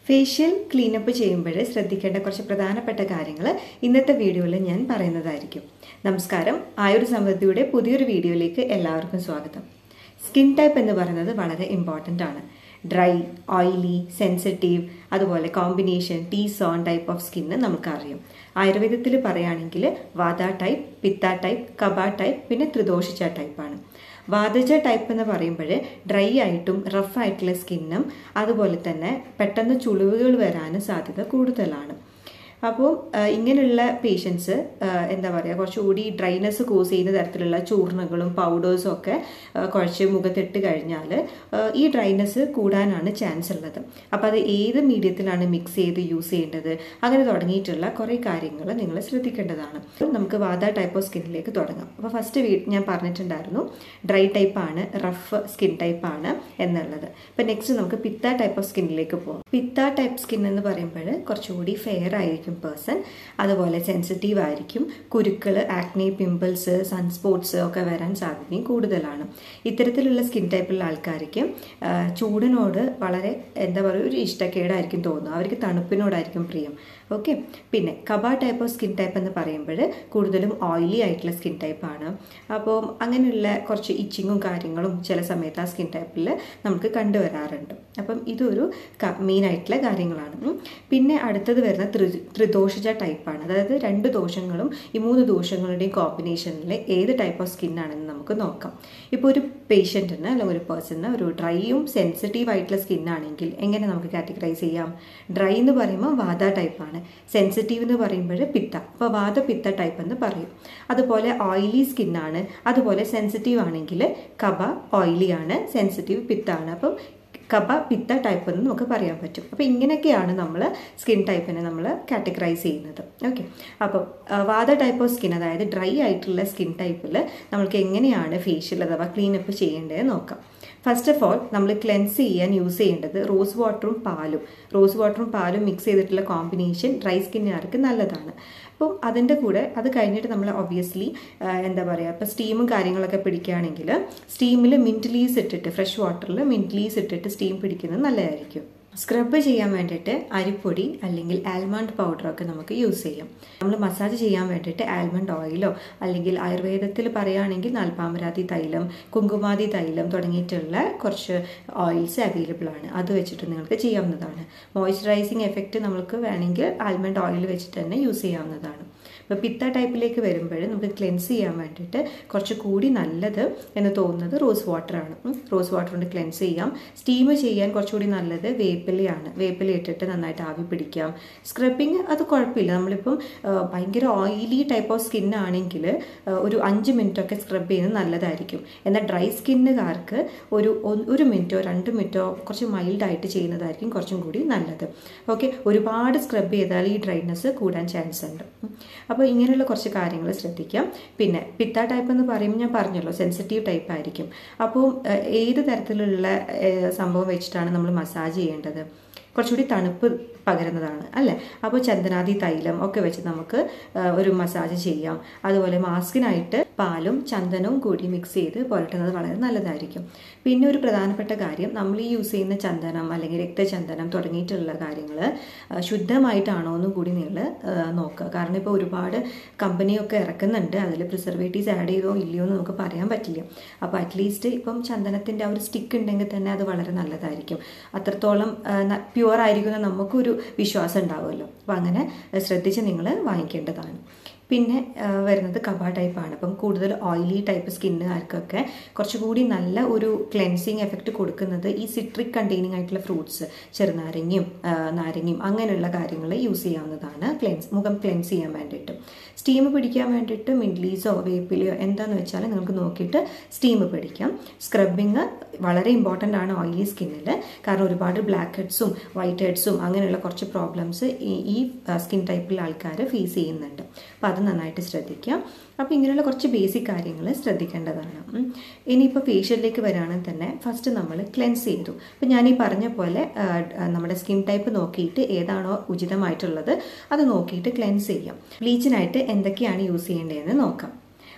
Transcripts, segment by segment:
Facial cleanup ചെയ്യുമ്പോൾ ശ്രദ്ധിക്കേണ്ട കുറച്ച് പ്രധാനപ്പെട്ട കാര്യങ്ങൾ ഇന്നത്തെ വീഡിയോയിൽ ഞാൻ പറയുന്നതായിരിക്കും നമസ്കാരം ആയുർ സമൃദ്ധിയുടെ പുതിയൊരു വീഡിയോയിലേക്ക് എല്ലാവർക്കും സ്വാഗതം സ്കിൻ ടൈപ്പ് എന്ന് പറയുന്നത് വളരെ ഇമ്പോർട്ടൻ്റ് ആണ് ഡ്രൈ ഓയിലി സെൻസിറ്റീവ് അതുപോലെ combination T zone type of skin നമുക്കറിയാം ആയുർവേദത്തിൽ പറയുകയാണെങ്കിൽ vata type pitta type kapha type പിന്നെ ത്രിദോഷിച്ച ടൈപ്പാണ് വാതജ ടൈപ്പ് എന്ന് പറയുമ്പോൾ ഡ്രൈ ആയിട്ടും റഫ് ആയിട്ടുള്ള സ്കിന്നും അതുപോലെ തന്നെ പെട്ടെന്ന് ചുളിവുകൾ വരാനും സാധ്യത കൂടുതലാണ് അപ്പോൾ ഇങ്ങനെയുള്ള പേഷ്യൻസ് എന്താ പറയുക കുറച്ചുകൂടി ഡ്രൈനെസ് കോസ് ചെയ്യുന്ന തരത്തിലുള്ള ചൂർണകളും പൗഡേഴ്സും ഒക്കെ കുഴച്ച് മുഖത്തിട്ട് കഴിഞ്ഞാൽ ഈ ഡ്രൈനെസ് കൂടാനാണ് ചാൻസ് ഉള്ളത് അപ്പോൾ അത് ഏത് മീഡിയത്തിലാണ് മിക്സ് ചെയ്ത് യൂസ് ചെയ്യേണ്ടത് അങ്ങനെ തുടങ്ങിയിട്ടുള്ള കുറേ കാര്യങ്ങൾ നിങ്ങൾ ശ്രദ്ധിക്കേണ്ടതാണ് നമുക്ക് വാദ ടൈപ്പ് ഓഫ് സ്കിന്നിലേക്ക് തുടങ്ങാം അപ്പോൾ ഫസ്റ്റ് ഞാൻ പറഞ്ഞിട്ടുണ്ടായിരുന്നു ഡ്രൈ ടൈപ്പാണ് റഫ് സ്കിൻ ടൈപ്പാണ് എന്നുള്ളത് അപ്പോൾ നെക്സ്റ്റ് നമുക്ക് പിത്ത ടൈപ്പ് ഓഫ് സ്കിന്നിലേക്ക് പോകാം പിത്ത ടൈപ്പ് സ്കിൻ എന്ന് പറയുമ്പോൾ കുറച്ചുകൂടി ഫെയർ ആയിരിക്കും പേഴ്സൺ അതുപോലെ സെൻസിറ്റീവ് ആയിരിക്കും കുരുക്കൾ ആക്നെ പിമ്പിൾസ് സൺസ്പോട്സ് ഒക്കെ വരാൻ സാധ്യതയും കൂടുതലാണ് ഇത്തരത്തിലുള്ള സ്കിൻ ടൈപ്പുള്ള ആൾക്കാർക്ക് ചൂടിനോട് വളരെ എന്താ പറയുക ഒരു ഇഷ്ടക്കേടായിരിക്കും തോന്നുക അവർക്ക് തണുപ്പിനോടായിരിക്കും പ്രിയം ഓക്കെ പിന്നെ kapha type of skin type എന്ന് പറയുമ്പോൾ കൂടുതലും ഓയിലി ആയിട്ടുള്ള സ്കിൻ ടൈപ്പാണ് അപ്പോൾ അങ്ങനെയുള്ള കുറച്ച് ഇച്ചിങ്ങും കാര്യങ്ങളും ചില സമയത്ത് ആ സ്കിൻ ടൈപ്പിൽ നമുക്ക് കണ്ടുവരാറുണ്ട് അപ്പം ഇതൊരു മെയിൻ ആയിട്ടുള്ള കാര്യങ്ങളാണ് പിന്നെ അടുത്തത് വരുന്ന ത്രി ത്രിദോഷിച്ച ടൈപ്പാണ് അതായത് രണ്ട് ദോഷങ്ങളും ഈ മൂന്ന് ദോഷങ്ങളുടെയും കോമ്പിനേഷനിൽ ഏത് ടൈപ്പ് ഓഫ് സ്കിൻ ആണെന്ന് നമുക്ക് നോക്കാം ഇപ്പോൾ ഒരു പേഷ്യൻറ്റിന് അല്ലെങ്കിൽ ഒരു പേഴ്സണിന് ഒരു ഡ്രൈയും സെൻസിറ്റീവ് ആയിട്ടുള്ള സ്കിൻ ആണെങ്കിൽ എങ്ങനെ നമുക്ക് കാറ്റഗറൈസ് ചെയ്യാം ഡ്രൈ എന്ന് പറയുമ്പോൾ വാദ ടൈപ്പാണ് സെൻസിറ്റീവ് എന്ന് പറയുമ്പോൾ പിത്ത അപ്പോൾ വാദ പിത്ത ടൈപ്പ് എന്ന് പറയും അതുപോലെ ഓയിലി സ്കിന്നാണ് അതുപോലെ സെൻസിറ്റീവ് ആണെങ്കിൽ കബ ഓയിലി ആണ് സെൻസിറ്റീവ് പിത്താണ് അപ്പം കബ പിത്ത ടൈപ്പ് എന്ന് നമുക്ക് പറയാൻ പറ്റും അപ്പോൾ ഇങ്ങനെയൊക്കെയാണ് നമ്മൾ സ്കിൻ ടൈപ്പിനെ നമ്മൾ കാറ്റഗറൈസ് ചെയ്യുന്നത് ഓക്കെ അപ്പോൾ വാദ ടൈപ്പ് ഓഫ് സ്കിൻ അതായത് ഡ്രൈ ആയിട്ടുള്ള സ്കിൻ ടൈപ്പിൽ നമ്മൾക്ക് എങ്ങനെയാണ് ഫേഷ്യൽ അഥവാ ക്ലീനപ്പ് ചെയ്യേണ്ടത് നോക്കാം ഫസ്റ്റ് ഓഫ് ഓൾ നമ്മൾ ക്ലെൻസ് ചെയ്യാൻ യൂസ് ചെയ്യേണ്ടത് റോസ് വാട്ടറും പാലും റോസ് വാട്ടറും പാലും മിക്സ് ചെയ്തിട്ടുള്ള കോമ്പിനേഷൻ ഡ്രൈ സ്കിന്നുകാർക്ക് നല്ലതാണ് അപ്പം അതിൻ്റെ കൂടെ അത് കഴിഞ്ഞിട്ട് നമ്മൾ ഒബ്വിയസ്ലി എന്താ പറയുക ഇപ്പോൾ സ്റ്റീമും കാര്യങ്ങളൊക്കെ പിടിക്കുകയാണെങ്കിൽ സ്റ്റീമിൽ മിൻറ്റ് ലീസ് ഇട്ടിട്ട് ഫ്രഷ് വാട്ടറിൽ മിൻറ്റ് ലീസ് ഇട്ടിട്ട് സ്റ്റീം പിടിക്കുന്നത് നല്ലതായിരിക്കും സ്ക്രബ് ചെയ്യാൻ വേണ്ടിയിട്ട് അരിപ്പൊടി അല്ലെങ്കിൽ ആൽമണ്ട് പൗഡറൊക്കെ നമുക്ക് യൂസ് ചെയ്യാം നമ്മൾ മസാജ് ചെയ്യാൻ വേണ്ടിയിട്ട് ആൽമണ്ട് ഓയിലോ അല്ലെങ്കിൽ ആയുർവേദത്തിൽ പറയുകയാണെങ്കിൽ നാൽപ്പാമരാതി തൈലം കുങ്കുമാതി തൈലം തുടങ്ങിയിട്ടുള്ള കുറച്ച് ഓയിൽസ് അവൈലബിൾ ആണ് അത് വെച്ചിട്ട് നിങ്ങൾക്ക് ചെയ്യാവുന്നതാണ് മോയ്സ്ചറൈസിങ് എഫക്റ്റ് നമുക്ക് വേണമെങ്കിൽ ആൽമണ്ട് ഓയിൽ വെച്ചിട്ട് തന്നെ യൂസ് ചെയ്യാവുന്നതാണ് ഇപ്പോൾ പിത്ത ടൈപ്പിലേക്ക് വരുമ്പോൾ നമുക്ക് ക്ലെൻസ് ചെയ്യാൻ വേണ്ടിയിട്ട് കുറച്ച് കൂടി നല്ലത് എന്ന് തോന്നുന്നത് റോസ് വാട്ടറാണ് റോസ് വാട്ടർ കൊണ്ട് ക്ലെൻസ് ചെയ്യാം സ്റ്റീം ചെയ്യാൻ കുറച്ചുകൂടി നല്ലത് വേപ്പിലയാണ് വേപ്പില ഇട്ടിട്ട് നന്നായിട്ട് ആവി പിടിക്കാം സ്ക്രബിങ് അത് കുഴപ്പമില്ല നമ്മളിപ്പം ഭയങ്കര ഓയിലി ടൈപ്പ് ഓഫ് സ്കിൻ ആണെങ്കിൽ ഒരു അഞ്ച് മിനിറ്റൊക്കെ സ്ക്രബ് ചെയ്യുന്നത് നല്ലതായിരിക്കും എന്നാൽ ഡ്രൈ സ്കിന്നുകാർക്ക് ഒരു ഒരു മിനിറ്റോ രണ്ട് മിനിറ്റോ കുറച്ച് മൈൽഡായിട്ട് ചെയ്യുന്നതായിരിക്കും കുറച്ചും കൂടി നല്ലത് ഓക്കെ ഒരുപാട് സ്ക്രബ് ചെയ്താൽ ഈ ഡ്രൈനെസ് കൂടാൻ ചാൻസ് ഉണ്ട് അപ്പോൾ ഇങ്ങനെയുള്ള കുറച്ച് കാര്യങ്ങൾ ശ്രദ്ധിക്കാം പിന്നെ പിത്ത ടൈപ്പ് എന്ന് പറയുമ്പോൾ ഞാൻ പറഞ്ഞല്ലോ സെൻസിറ്റീവ് ടൈപ്പ് ആയിരിക്കും അപ്പോൾ ഏത് തരത്തിലുള്ള സംഭവം വെച്ചിട്ടാണ് നമ്മൾ മസാജ് ചെയ്യേണ്ടത് കുറച്ചുകൂടി തണുപ്പ് പകരുന്നതാണ് അല്ലേ അപ്പോൾ ചന്ദനാദി തൈലം ഒക്കെ വെച്ച് നമുക്ക് ഒരു മസാജ് ചെയ്യാം അതുപോലെ മാസ്കിനായിട്ട് പാലും ചന്ദനവും കൂടി മിക്സ് ചെയ്ത് പുരട്ടുന്നത് വളരെ നല്ലതായിരിക്കും പിന്നെ ഒരു പ്രധാനപ്പെട്ട കാര്യം നമ്മൾ ഈ യൂസ് ചെയ്യുന്ന ചന്ദനം അല്ലെങ്കിൽ രക്തചന്ദനം തുടങ്ങിയിട്ടുള്ള കാര്യങ്ങൾ ശുദ്ധമായിട്ടാണോ എന്നും കൂടി നിങ്ങൾ നോക്കുക കാരണം ഇപ്പോൾ ഒരുപാട് കമ്പനിയൊക്കെ ഇറക്കുന്നുണ്ട് അതിൽ പ്രിസർവേറ്റീവ്സ് ആഡ് ചെയ്തോ ഇല്ലയോ എന്ന് നമുക്ക് പറയാൻ പറ്റില്ല അപ്പോൾ അറ്റ്ലീസ്റ്റ് ഇപ്പം ചന്ദനത്തിൻ്റെ ആ ഒരു സ്റ്റിക്ക് ഉണ്ടെങ്കിൽ തന്നെ അത് വളരെ നല്ലതായിരിക്കും അത്രത്തോളം പ്യുവർ ആയിരിക്കുന്ന നമുക്കൊരു വിശ്വാസം ഉണ്ടാവുമല്ലോ അപ്പോൾ അങ്ങനെ ശ്രദ്ധിച്ച് നിങ്ങൾ വാങ്ങിക്കേണ്ടതാണ് പിന്നെ വരുന്നത് കബ ടൈപ്പാണ് അപ്പം കൂടുതൽ ഓയിലി ടൈപ്പ് സ്കിന്നുകാർക്കൊക്കെ കുറച്ചുകൂടി നല്ല ഒരു ക്ലെൻസിങ് എഫക്റ്റ് കൊടുക്കുന്നത് ഈ സിട്രിക് കണ്ടെയ്നിങ് ആയിട്ടുള്ള ഫ്രൂട്ട്സ് ചെറുനാരങ്ങയും നാരങ്ങയും അങ്ങനെയുള്ള കാര്യങ്ങൾ യൂസ് ചെയ്യാവുന്നതാണ് ക്ലെൻസ് മുഖം ക്ലെൻസ് ചെയ്യാൻ വേണ്ടിയിട്ട് സ്റ്റീം പിടിക്കാൻ വേണ്ടിയിട്ട് മിഡ്ലീസോ വേപ്പിലയോ എന്താണെന്ന് വെച്ചാൽ നിങ്ങൾക്ക് നോക്കിയിട്ട് സ്റ്റീം പിടിക്കാം സ്ക്രബിങ് വളരെ ഇമ്പോർട്ടൻ്റ് ആണ് ഓയിലി സ്കിന്നിൽ കാരണം ഒരുപാട് ബ്ലാക്ക് ഹെഡ്സും വൈറ്റ് ഹെഡ്സും അങ്ങനെയുള്ള കുറച്ച് പ്രോബ്ലംസ് ഈ സ്കിൻ ടൈപ്പിലെ ആൾക്കാർ ഫേസ് ചെയ്യുന്നുണ്ട് അപ്പോൾ അത് നന്നായിട്ട് ശ്രദ്ധിക്കാം അപ്പോൾ ഇങ്ങനെയുള്ള കുറച്ച് ബേസിക് കാര്യങ്ങൾ ശ്രദ്ധിക്കേണ്ടതാണ് ഇനിയിപ്പോൾ ഫേഷ്യലിലേക്ക് വരികയാണെങ്കിൽ തന്നെ ഫസ്റ്റ് നമ്മൾ ക്ലെൻസ് ചെയ്തു അപ്പോൾ ഞാൻ ഈ പറഞ്ഞ പോലെ നമ്മുടെ സ്കിൻ ടൈപ്പ് നോക്കിയിട്ട് ഏതാണോ ഉചിതമായിട്ടുള്ളത് അത് നോക്കിയിട്ട് ക്ലെൻസ് ചെയ്യാം ബ്ലീച്ചിനായിട്ട് എന്തൊക്കെയാണ് യൂസ് ചെയ്യേണ്ടതെന്ന് നോക്കാം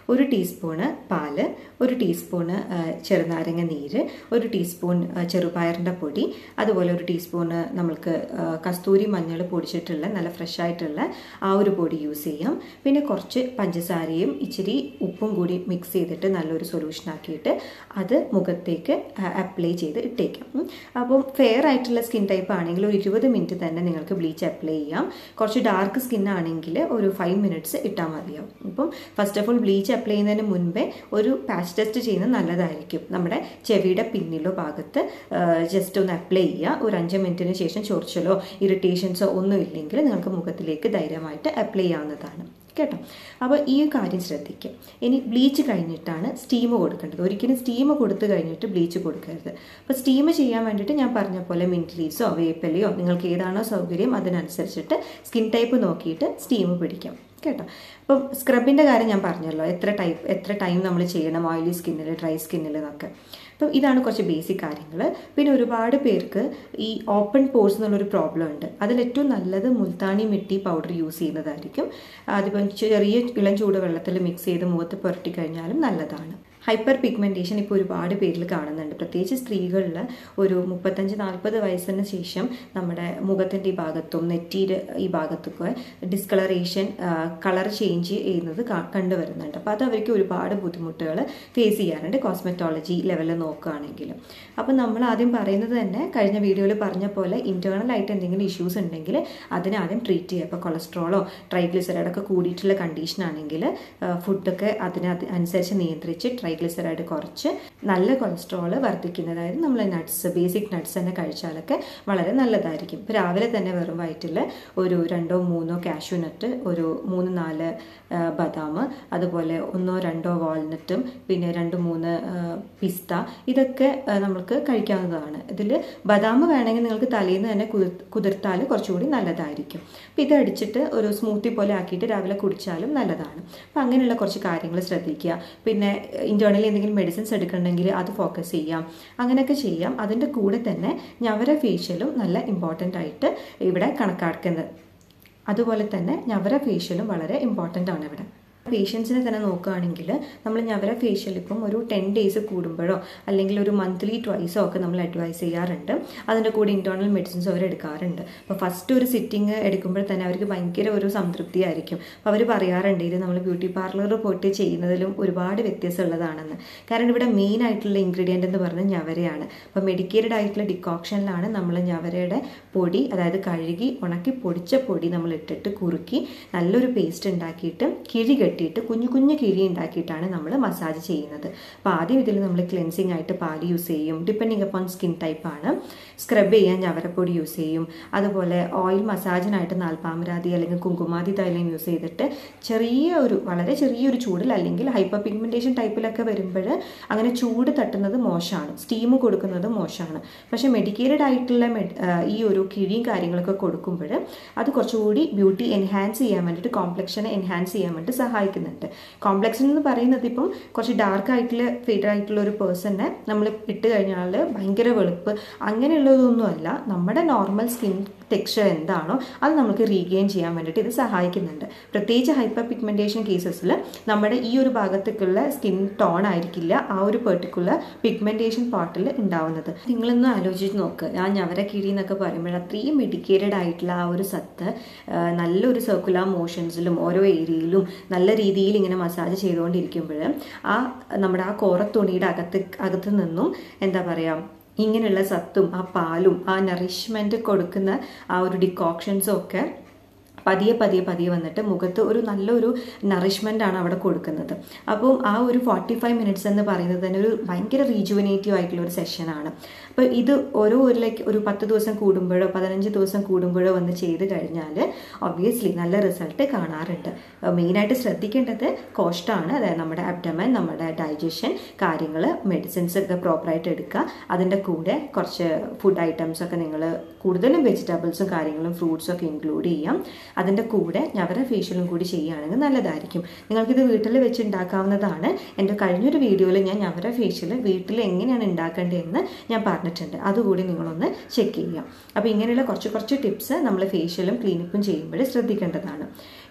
ഒരു ടീസ്പൂണ് പാല് ഒരു ടീസ്പൂണ് ആ, ചെറുനാരങ്ങ നീര് ഒരു ടീസ്പൂൺ ആ, ചെറുപയറിൻ്റെ പൊടി അതുപോലെ ഒരു ടീസ്പൂണ് നമ്മൾക്ക് ആ, കസ്തൂരി മഞ്ഞൾ പൊടിച്ചിട്ടുള്ള നല്ല ഫ്രഷ് ആയിട്ടുള്ള ആ ഒരു പൊടി യൂസ് ചെയ്യാം പിന്നെ കുറച്ച് പഞ്ചസാരയും ഇച്ചിരി ഉപ്പും കൂടി മിക്സ് ചെയ്തിട്ട് നല്ലൊരു സൊല്യൂഷൻ ആക്കിയിട്ട് അത് മുഖത്തേക്ക് അപ്ലൈ ചെയ്ത് ഇട്ടേക്കാം ഉം. അപ്പം ഫെയർ ആയിട്ടുള്ള സ്കിൻ ടൈപ്പ് ആണെങ്കിൽ ഒരു ഇരുപത് മിനിറ്റ് തന്നെ നിങ്ങൾക്ക് ബ്ലീച്ച് അപ്ലൈ ചെയ്യാം കുറച്ച് ഡാർക്ക് സ്കിൻ ആണെങ്കിൽ ഒരു ഫൈവ് മിനിറ്റ്സ് ഇട്ടാൽ മതിയാവും ഇപ്പം first of all bleach apply ചെയ്യുന്നതിന് മുൻപേ ഒരു പാച്ച് ടെസ്റ്റ് ചെയ്യുന്നത് നല്ലതായിരിക്കും നമ്മുടെ ചെവിയുടെ പിന്നിലോ ഭാഗത്ത് ജസ്റ്റ് ഒന്ന് അപ്ലൈ ചെയ്യുക ഒരു അഞ്ച് മിനിറ്റിന് ശേഷം ചൊറിച്ചലോ ഇറിറ്റേഷൻസോ ഒന്നും ഇല്ലെങ്കിൽ നിങ്ങൾക്ക് മുഖത്തിലേക്ക് ധൈര്യമായിട്ട് അപ്ലൈ ചെയ്യാവുന്നതാണ് കേട്ടോ അപ്പോൾ ഈ കാര്യം ശ്രദ്ധിക്കുക ഇനി ബ്ലീച്ച് കഴിഞ്ഞിട്ടാണ് സ്റ്റീം കൊടുക്കേണ്ടത് ഒരിക്കലും സ്റ്റീം കൊടുത്തു കഴിഞ്ഞിട്ട് ബ്ലീച്ച് കൊടുക്കരുത് അപ്പോൾ സ്റ്റീം ചെയ്യാൻ വേണ്ടിയിട്ട് ഞാൻ പറഞ്ഞ പോലെ മിൻറ്റ് ലീവ്സോ വേപ്പലയോ നിങ്ങൾക്ക് ഏതാണോ സൗകര്യം അതിനനുസരിച്ചിട്ട് സ്കിൻ ടൈപ്പ് നോക്കിയിട്ട് സ്റ്റീം പിടിക്കാം കേട്ടോ അപ്പം സ്ക്രബിൻ്റെ കാര്യം ഞാൻ പറഞ്ഞല്ലോ എത്ര ടൈപ്പ് എത്ര ടൈം നമ്മൾ ചെയ്യണം ഓയിലി സ്കിന്നിൽ ഡ്രൈ സ്കിന്നിൽ എന്നൊക്കെ അപ്പം ഇതാണ് കുറച്ച് ബേസിക് കാര്യങ്ങൾ പിന്നെ ഒരുപാട് പേർക്ക് ഈ ഓപ്പൺ പോർസ് എന്നുള്ളൊരു പ്രോബ്ലം ഉണ്ട് അതിൽ ഏറ്റവും നല്ലത് മുൽത്താനി മിട്ടി പൗഡർ യൂസ് ചെയ്യുന്നതായിരിക്കും അതിപ്പം ചെറിയ ഇളം ചൂട് വെള്ളത്തിൽ മിക്സ് ചെയ്ത് മുഖത്ത് പുരട്ടി കഴിഞ്ഞാലും നല്ലതാണ് ഹൈപ്പർ പിഗ്മെൻറ്റേഷൻ ഇപ്പോൾ ഒരുപാട് പേരിൽ കാണുന്നുണ്ട് പ്രത്യേകിച്ച് സ്ത്രീകളിൽ ഒരു മുപ്പത്തഞ്ച് നാൽപ്പത് വയസ്സിന് ശേഷം നമ്മുടെ മുഖത്തിൻ്റെ ഈ ഭാഗത്തും നെറ്റിയുടെ ഈ ഭാഗത്തൊക്കെ ഡിസ്കളറേഷൻ കളർ ചേഞ്ച് ചെയ്യുന്നത് കാ- കണ്ടുവരുന്നുണ്ട് അപ്പോൾ അത് അവർക്ക് ഒരുപാട് ബുദ്ധിമുട്ടുകൾ ഫേസ് ചെയ്യാറുണ്ട് കോസ്മെറ്റോളജി ലെവലിൽ നോക്കുകയാണെങ്കിൽ അപ്പോൾ നമ്മൾ ആദ്യം പറയുന്നത് തന്നെ കഴിഞ്ഞ വീഡിയോയിൽ പറഞ്ഞ പോലെ ഇൻറ്റേർണൽ ആയിട്ട് എന്തെങ്കിലും ഇഷ്യൂസ് ഉണ്ടെങ്കിൽ അതിനെ ആദ്യം ട്രീറ്റ് ചെയ്യുക ഇപ്പോൾ കൊളസ്ട്രോളോ ട്രൈഗ്ലിസറൈഡ് ഒക്കെ കൂടിയിട്ടുള്ള കണ്ടീഷൻ ആണെങ്കിൽ ഫുഡൊക്കെ അതിന് അത് അനുസരിച്ച് നിയന്ത്രിച്ച് ട്രൈഗ്ലിസറൈഡ് കുറച്ച് നല്ല കൊളസ്ട്രോൾ വർദ്ധിക്കുന്നതായത് നമ്മൾ നട്ട്സ് ബേസിക് നട്ട്സ് തന്നെ കഴിച്ചാലൊക്കെ വളരെ നല്ലതായിരിക്കും ഇപ്പോൾ രാവിലെ തന്നെ വെറും വയറ്റിൽ ഒരു രണ്ടോ മൂന്നോ കാഷ്യൂ നട്ട് ഒരു മൂന്ന് നാല് ആ, ബദാം അതുപോലെ ഒന്നോ രണ്ടോ വാൾനട്ടും പിന്നെ രണ്ട് മൂന്ന് ആ, പിസ്ത ഇതൊക്കെ ആ, നമുക്ക് കഴിക്കാവുന്നതാണ് ഇതിൽ ബദാം വേണമെങ്കിൽ നിങ്ങൾക്ക് തലേന്ന് തന്നെ കുതിർ- കുതിർത്താൽ കുറച്ചുകൂടി നല്ലതായിരിക്കും അപ്പം ഇത് അടിച്ചിട്ട് ഒരു സ്മൂത്തി പോലെ ആക്കിയിട്ട് രാവിലെ കുടിച്ചാലും നല്ലതാണ് അപ്പം അങ്ങനെയുള്ള കുറച്ച് കാര്യങ്ങൾ ശ്രദ്ധിക്കുക പിന്നെ ഇൻറ്റേർണലി എന്തെങ്കിലും മെഡിസിൻസ് എടുക്കണമെങ്കിൽ അത് ഫോക്കസ് ചെയ്യാം അങ്ങനെയൊക്കെ ചെയ്യാം അതിൻ്റെ കൂടെ തന്നെ ഞവര ഫേഷ്യലും നല്ല ഇമ്പോർട്ടൻ്റ് ആയിട്ട് ഇവിടെ കണക്കാക്കുന്നത് അതുപോലെ തന്നെ ഞവര ഫേഷ്യലും വളരെ ഇമ്പോർട്ടൻ്റ് ആണ് ഇവിടെ പേഷ്യൻസിനെ തന്നെ നോക്കുകയാണെങ്കിൽ നമ്മൾ ഞവര ഫേഷ്യൽ ഇപ്പം ഒരു ടെൻ ഡേയ്സ് കൂടുമ്പോഴോ അല്ലെങ്കിൽ ഒരു മന്ത്ലി ട്വൈസോ ഒക്കെ നമ്മൾ അഡ്വൈസ് ചെയ്യാറുണ്ട് അതിൻ്റെ കൂടെ ഇൻറ്റേർണൽ മെഡിസിൻസ് അവർ എടുക്കാറുണ്ട് അപ്പോൾ ഫസ്റ്റ് ഒരു സിറ്റിംഗ് എടുക്കുമ്പോൾ തന്നെ അവർക്ക് ഭയങ്കര ഒരു സംതൃപ്തി ആയിരിക്കും അപ്പോൾ അവർ പറയാറുണ്ട് ഇത് നമ്മൾ ബ്യൂട്ടി പാർലറിൽ പോയിട്ട് ചെയ്യുന്നതിലും ഒരുപാട് വ്യത്യാസമുള്ളതാണെന്ന് കാരണം ഇവിടെ മെയിൻ ആയിട്ടുള്ള ഇൻഗ്രീഡിയൻ്റ് എന്ന് പറഞ്ഞാൽ ഞവരയാണ് അപ്പോൾ മെഡിക്കേറ്റഡ് ആയിട്ടുള്ള ഡിക്കോക്ഷനിലാണ് നമ്മൾ ഞവരയുടെ പൊടി അതായത് കഴുകി ഉണക്കി പൊടിച്ച പൊടി നമ്മൾ ഇട്ടിട്ട് കുറുക്കി നല്ലൊരു പേസ്റ്റ് ഉണ്ടാക്കിയിട്ട് കിഴി കെട്ടിയിട്ട് കുഞ്ഞു കുഞ്ഞു കിഴി ഉണ്ടാക്കിയിട്ടാണ് നമ്മൾ മസാജ് ചെയ്യുന്നത് അപ്പോൾ ആദ്യം ഇതിൽ നമ്മൾ ക്ലെൻസിങ് ആയിട്ട് പാല് യൂസ് ചെയ്യും ഡിപ്പെൻഡിങ് അപ്പോൺ സ്കിൻ ടൈപ്പാണ് സ്ക്രബ് ചെയ്യാൻ ഞവരപ്പൊടി യൂസ് ചെയ്യും അതുപോലെ ഓയിൽ മസാജിനായിട്ട് നാൽപ്പാമരാതി അല്ലെങ്കിൽ കുങ്കുമാതി തൈലം യൂസ് ചെയ്തിട്ട് ചെറിയ ഒരു വളരെ ചെറിയൊരു ചൂടിൽ അല്ലെങ്കിൽ ഹൈപ്പർ പിഗ്മെൻറ്റേഷൻ ടൈപ്പിലൊക്കെ വരുമ്പോൾ അങ്ങനെ ചൂട് തട്ടുന്നത് മോശമാണ് സ്റ്റീം കൊടുക്കുന്നത് മോശമാണ് പക്ഷേ മെഡിക്കേറ്റഡ് ആയിട്ടുള്ള med- ആ, ഈ ഒരു കിഴിയും കാര്യങ്ങളൊക്കെ കൊടുക്കുമ്പോൾ അത് കുറച്ചുകൂടി ബ്യൂട്ടി എൻഹാൻസ് ചെയ്യാൻ വേണ്ടിയിട്ട് കോംപ്ലക്ഷനെ എൻഹാൻസ് ചെയ്യാൻ വേണ്ടിയിട്ട് സഹായിക്കുന്നുണ്ട് കോംപ്ലക്ഷൻ എന്ന് പറയുന്നത് ഇപ്പം കുറച്ച് ഡാർക്ക് ആയിട്ടുള്ള ഫെയ്ഡ് ആയിട്ടുള്ള ഒരു പേഴ്സണെ നമ്മൾ ഇട്ട് കഴിഞ്ഞാൽ ഭയങ്കര വെളുപ്പ് അങ്ങനെയുള്ളതൊന്നുമല്ല നമ്മുടെ നോർമൽ സ്കിൻ ടെക്സ്ചർ എന്താണോ അത് നമുക്ക് റീഗെയിൻ ചെയ്യാൻ വേണ്ടിയിട്ട് ഇത് സഹായിക്കുന്നുണ്ട് പ്രത്യേകിച്ച് ഹൈപ്പർ പിഗ്മെൻറ്റേഷൻ കേസസിൽ നമ്മുടെ ഈ ഒരു ഭാഗത്തേക്കുള്ള സ്കിൻ ടോൺ ആയിരിക്കില്ല ആ ഒരു പെർട്ടിക്കുലർ പിഗ്മെൻറ്റേഷൻ പാർട്ടിൽ ഉണ്ടാവുന്നത് നിങ്ങളൊന്ന് ആലോചിച്ച് നോക്ക് ആ ഞവര കിഴി എന്നൊക്കെ പറയുമ്പോൾ അത്രയും മെഡിക്കേറ്റഡ് ആയിട്ടുള്ള ആ ഒരു സത്ത് ആ, നല്ലൊരു സർക്കുലർ മോഷൻസിലും ഓരോ ഏരിയയിലും നല്ല രീതിയിൽ ഇങ്ങനെ മസാജ് ചെയ്തുകൊണ്ടിരിക്കുമ്പോൾ ആ നമ്മുടെ ആ കോറത്തുണിയുടെ അകത്ത് അകത്ത് നിന്നും എന്താ പറയുക ഇങ്ങനെയുള്ള സത്തും ആ പാലും ആ നറിഷ്മെൻറ്റ് കൊടുക്കുന്ന ആ ഒരു ഡിക്കോക്ഷൻസും ഒക്കെ പതിയെ പതിയെ പതിയെ വന്നിട്ട് മുഖത്ത് ഒരു നല്ലൊരു നറിഷ്മെൻ്റ് ആണ് അവിടെ കൊടുക്കുന്നത് അപ്പോൾ ആ ഒരു ഫോർട്ടി ഫൈവ് മിനിറ്റ്സ് എന്ന് പറയുന്നത് തന്നെ ഒരു ഭയങ്കര റീജുവനേറ്റീവ് ആയിട്ടുള്ള ഒരു സെഷനാണ് അപ്പോൾ ഇത് ഓരോ ഒരു ലൈക്ക് ഒരു പത്ത് ദിവസം കൂടുമ്പോഴോ പതിനഞ്ച് ദിവസം കൂടുമ്പോഴോ വന്ന് ചെയ്ത് കഴിഞ്ഞാൽ ഒബ്വിയസ്ലി നല്ല റിസൾട്ട് കാണാറുണ്ട് മെയിനായിട്ട് ശ്രദ്ധിക്കേണ്ടത് കോഷ്ടാണ് അതായത് നമ്മുടെ അബ്ഡമൻ നമ്മുടെ ഡൈജഷൻ കാര്യങ്ങൾ മെഡിസിൻസ് ഒക്കെ പ്രോപ്പറായിട്ട് എടുക്കുക അതിൻ്റെ കൂടെ കുറച്ച് ഫുഡ് ഐറ്റംസ് ഒക്കെ നിങ്ങൾ കൂടുതലും വെജിറ്റബിൾസും കാര്യങ്ങളും ഫ്രൂട്ട്സും ഒക്കെ ഇൻക്ലൂഡ് ചെയ്യാം അതിൻ്റെ കൂടെ ഞവര ഫേഷ്യലും കൂടി ചെയ്യുകയാണെങ്കിൽ നല്ലതായിരിക്കും നിങ്ങൾക്കിത് വീട്ടിൽ വെച്ച് ഉണ്ടാക്കാവുന്നതാണ് എൻ്റെ കഴിഞ്ഞൊരു വീഡിയോയിൽ ഞാൻ ഞവര ഫേഷ്യൽ വീട്ടിൽ എങ്ങനെയാണ് ഉണ്ടാക്കേണ്ടതെന്ന് ഞാൻ പറഞ്ഞിട്ടുണ്ട് അതുകൂടി നിങ്ങളൊന്ന് ചെക്ക് ചെയ്യാം അപ്പോൾ ഇങ്ങനെയുള്ള കുറച്ച് കുറച്ച് ടിപ്സ് നമ്മൾ ഫേഷ്യലും ക്ലീനിക്കും ചെയ്യുമ്പോൾ ശ്രദ്ധിക്കേണ്ടതാണ്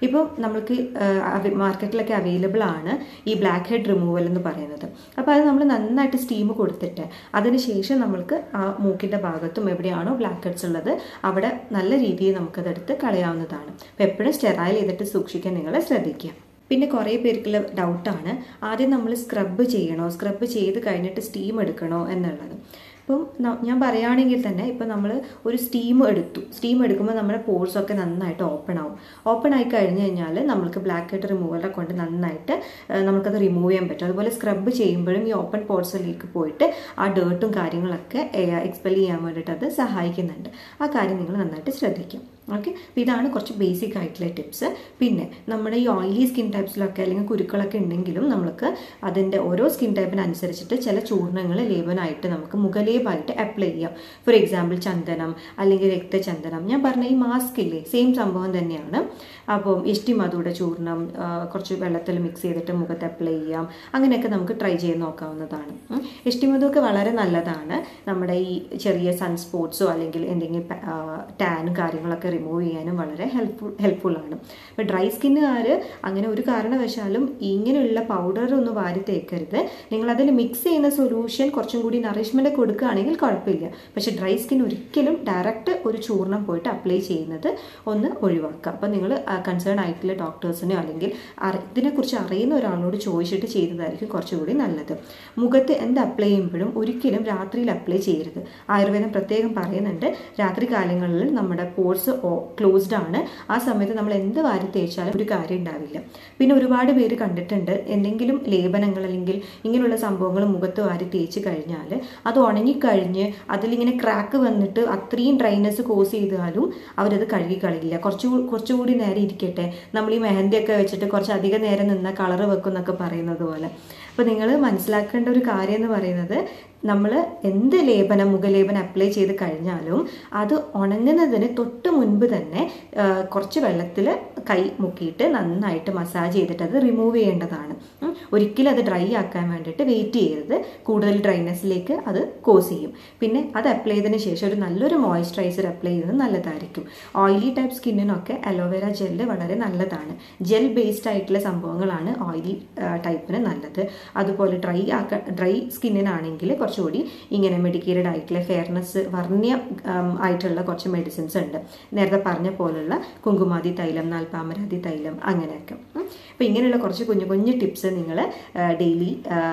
ഇപ്പം നമ്മൾക്ക് മാർക്കറ്റിലൊക്കെ അവൈലബിൾ ആണ് ഈ ബ്ലാക്ക് ഹെഡ് റിമൂവൽ എന്ന് പറയുന്നത് അപ്പോൾ അത് നമ്മൾ നന്നായിട്ട് സ്റ്റീം കൊടുത്തിട്ട് അതിനുശേഷം നമ്മൾക്ക് ആ മൂക്കിൻ്റെ ഭാഗത്തും എവിടെയാണോ ബ്ലാക്ക് ഹെഡ്സ് ഉള്ളത് അവിടെ നല്ല രീതിയിൽ നമുക്കതെടുത്ത് കളയാവുന്നതാണ് അപ്പോൾ എപ്പോഴും സ്റ്റെറൈൽ ചെയ്തിട്ട് സൂക്ഷിക്കാൻ നിങ്ങൾ ശ്രദ്ധിക്കുക പിന്നെ കുറേ പേർക്കുള്ള ഡൗട്ടാണ് ആദ്യം നമ്മൾ സ്ക്രബ് ചെയ്യണോ സ്ക്രബ് ചെയ്ത് കഴിഞ്ഞിട്ട് സ്റ്റീം എടുക്കണോ എന്നുള്ളത് ഇപ്പം ഞാൻ പറയുകയാണെങ്കിൽ തന്നെ ഇപ്പം നമ്മൾ ഒരു സ്റ്റീം എടുത്തു സ്റ്റീം എടുക്കുമ്പോൾ നമ്മുടെ പോർസ് ഒക്കെ നന്നായിട്ട് ഓപ്പൺ ആവും ഓപ്പൺ ആയി കഴിഞ്ഞ് കഴിഞ്ഞാൽ നമുക്ക് ബ്ലാക്ക് ഹെഡ് റിമൂവറെ കൊണ്ട് നന്നായിട്ട് നമുക്കത് റിമൂവ് ചെയ്യാൻ പറ്റും അതുപോലെ സ്ക്രബ് ചെയ്യുമ്പോഴും ഈ ഓപ്പൺ പോർട്സിലേക്ക് പോയിട്ട് ആ ഡേർട്ടും കാര്യങ്ങളൊക്കെ എക്സ്പെൽ ചെയ്യാൻ വേണ്ടിയിട്ട് അത് സഹായിക്കുന്നുണ്ട് ആ കാര്യം നിങ്ങൾ നന്നായിട്ട് ശ്രദ്ധിക്കും ഓക്കെ അപ്പോൾ ഇതാണ് കുറച്ച് ബേസിക് ആയിട്ടുള്ള ടിപ്സ് പിന്നെ നമ്മുടെ ഈ ഓയിലി സ്കിൻ ടൈപ്സിലൊക്കെ അല്ലെങ്കിൽ കുരുക്കളൊക്കെ ഉണ്ടെങ്കിലും നമുക്ക് അതിൻ്റെ ഓരോ സ്കിൻ ടൈപ്പിനനുസരിച്ചിട്ട് ചില ചൂർണ്ണങ്ങൾ ലേപനായിട്ട് നമുക്ക് മുഖലേപായിട്ട് അപ്ലൈ ചെയ്യാം ഫോർ എക്സാമ്പിൾ ചന്ദനം അല്ലെങ്കിൽ രക്തചന്ദനം ഞാൻ പറഞ്ഞ ഈ മാസ്ക് ഇല്ലേ സെയിം സംഭവം തന്നെയാണ് അപ്പം എഷ്ടിമധുയുടെ ചൂർണം കുറച്ച് വെള്ളത്തിൽ മിക്സ് ചെയ്തിട്ട് മുഖത്ത് അപ്ലൈ ചെയ്യാം അങ്ങനെയൊക്കെ നമുക്ക് ട്രൈ ചെയ്ത് നോക്കാവുന്നതാണ് എഷ്ടിമധു ഒക്കെ വളരെ നല്ലതാണ് നമ്മുടെ ഈ ചെറിയ സൺസ്പോട്ട്സോ അല്ലെങ്കിൽ എന്തെങ്കിലും ടാനും കാര്യങ്ങളൊക്കെ റിമൂവ് ചെയ്യാനും വളരെ ഹെൽപ്ഫുൾ ഹെൽപ്ഫുള്ളാണ് ഇപ്പോൾ ഡ്രൈ സ്കിന്നുകാർ അങ്ങനെ ഒരു കാരണവശാലും ഇങ്ങനെയുള്ള പൗഡർ ഒന്ന് വാരി തേക്കരുത് നിങ്ങൾ അതിൽ മിക്സ് ചെയ്യുന്ന സൊല്യൂഷൻ കുറച്ചും കൂടി നറിഷ്മെൻ്റ് കൊടുക്കുകയാണെങ്കിൽ കുഴപ്പമില്ല പക്ഷെ ഡ്രൈ സ്കിൻ ഒരിക്കലും ഡയറക്റ്റ് ഒരു ചൂർണം പോയിട്ട് അപ്ലൈ ചെയ്യുന്നത് ഒന്ന് ഒഴിവാക്കുക അപ്പോൾ നിങ്ങൾ കൺസേൺ ആയിട്ടുള്ള ഡോക്ടേഴ്സിനോ അല്ലെങ്കിൽ ഇതിനെക്കുറിച്ച് അറിയുന്ന ഒരാളോട് ചോദിച്ചിട്ട് ചെയ്തതായിരിക്കും കുറച്ചുകൂടി നല്ലത് മുഖത്ത് എന്ത് അപ്ലൈ ചെയ്യുമ്പോഴും ഒരിക്കലും രാത്രിയിൽ അപ്ലൈ ചെയ്യരുത് ആയുർവേദം പ്രത്യേകം പറയുന്നുണ്ട് രാത്രി കാലങ്ങളിൽ നമ്മുടെ പോർസ് ക്ലോസ്ഡ് ആണ് ആ സമയത്ത് നമ്മൾ എന്ത് വാരി തേച്ചാലും ഒരു കാര്യം ഉണ്ടാവില്ല പിന്നെ ഒരുപാട് പേര് കണ്ടിട്ടുണ്ട് എന്തെങ്കിലും ലേപനങ്ങൾ അല്ലെങ്കിൽ ഇങ്ങനെയുള്ള സംഭവങ്ങൾ മുഖത്ത് വാരി തേച്ച് കഴിഞ്ഞാൽ അത് ഉണങ്ങിക്കഴിഞ്ഞ് അതിലിങ്ങനെ ക്രാക്ക് വന്നിട്ട് അത്രയും ഡ്രൈനെസ് കോസ് ചെയ്താലും അവരത് കഴുകി കളയില്ല കുറച്ചു കുറച്ചുകൂടി നേരം ഇരിക്കട്ടെ നമ്മൾ ഈ മെഹന്തിയൊക്കെ വെച്ചിട്ട് കുറച്ച് അധികം നേരം നിന്ന കളറ് വെക്കും എന്നൊക്കെ പറയുന്നത് പോലെ അപ്പോൾ നിങ്ങൾ മനസ്സിലാക്കേണ്ട ഒരു കാര്യം എന്ന് പറയുന്നത് നമ്മൾ എന്ത് ലേപനം മുഖലേപനം അപ്ലൈ ചെയ്ത് കഴിഞ്ഞാലും അത് ഉണങ്ങുന്നതിന് തൊട്ട് മുൻപ് തന്നെ കുറച്ച് വെള്ളത്തിൽ കൈ മുക്കിയിട്ട് നന്നായിട്ട് മസാജ് ചെയ്തിട്ട് അത് റിമൂവ് ചെയ്യേണ്ടതാണ് ഒരിക്കലും അത് ഡ്രൈ ആക്കാൻ വേണ്ടിയിട്ട് വെയിറ്റ് ചെയ്യരുത് കൂടുതൽ ഡ്രൈനെസ്സിലേക്ക് അത് കോസ് ചെയ്യും പിന്നെ അത് അപ്ലൈ ചെയ്തതിന് ശേഷം ഒരു നല്ലൊരു മോയ്സ്ചറൈസർ അപ്ലൈ ചെയ്യുന്നത് നല്ലതായിരിക്കും ഓയിലി ടൈപ്പ് സ്കിന്നിനൊക്കെ അലോവേര ജെല്ല് വളരെ നല്ലതാണ് ജെൽ ബേസ്ഡ് ആയിട്ടുള്ള സംഭവങ്ങളാണ് ഓയിലി ടൈപ്പിന് നല്ലത് അതുപോലെ ഡ്രൈ ആക്ക ഡ്രൈ സ്കിന്നിനാണെങ്കിൽ കുറച്ചുകൂടി ഇങ്ങനെ മെഡിക്കേറ്റഡ് ആയിട്ടുള്ള ഫെയർനെസ് വർണ്ണ്യ ആയിട്ടുള്ള കുറച്ച് മെഡിസിൻസ് ഉണ്ട് നേരത്തെ പറഞ്ഞ പോലുള്ള കുങ്കുമാതി തൈലം നാൽപ്പാമരാതി തൈലം അങ്ങനെയൊക്കെ അപ്പോൾ ഇങ്ങനെയുള്ള കുറച്ച് കുഞ്ഞു കുഞ്ഞു ടിപ്സ് നിങ്ങൾ ഡെയിലി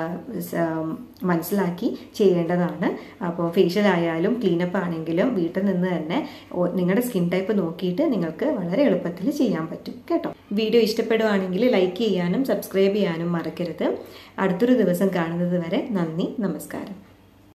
മനസ്സിലാക്കി ചെയ്യേണ്ടതാണ് അപ്പോൾ ഫേഷ്യൽ ആയാലും ക്ലീനപ്പ് ആണെങ്കിലും വീട്ടിൽ നിന്ന് തന്നെ നിങ്ങളുടെ സ്കിൻ ടൈപ്പ് നോക്കിയിട്ട് നിങ്ങൾക്ക് വളരെ എളുപ്പത്തിൽ ചെയ്യാൻ പറ്റും കേട്ടോ വീഡിയോ ഇഷ്ടപ്പെടുവാണെങ്കിൽ ലൈക്ക് ചെയ്യാനും സബ്സ്ക്രൈബ് ചെയ്യാനും മറക്കരുത് അടുത്തൊരു ദിവസം കാണുന്നത് വരെ നന്ദി നമസ്കാരം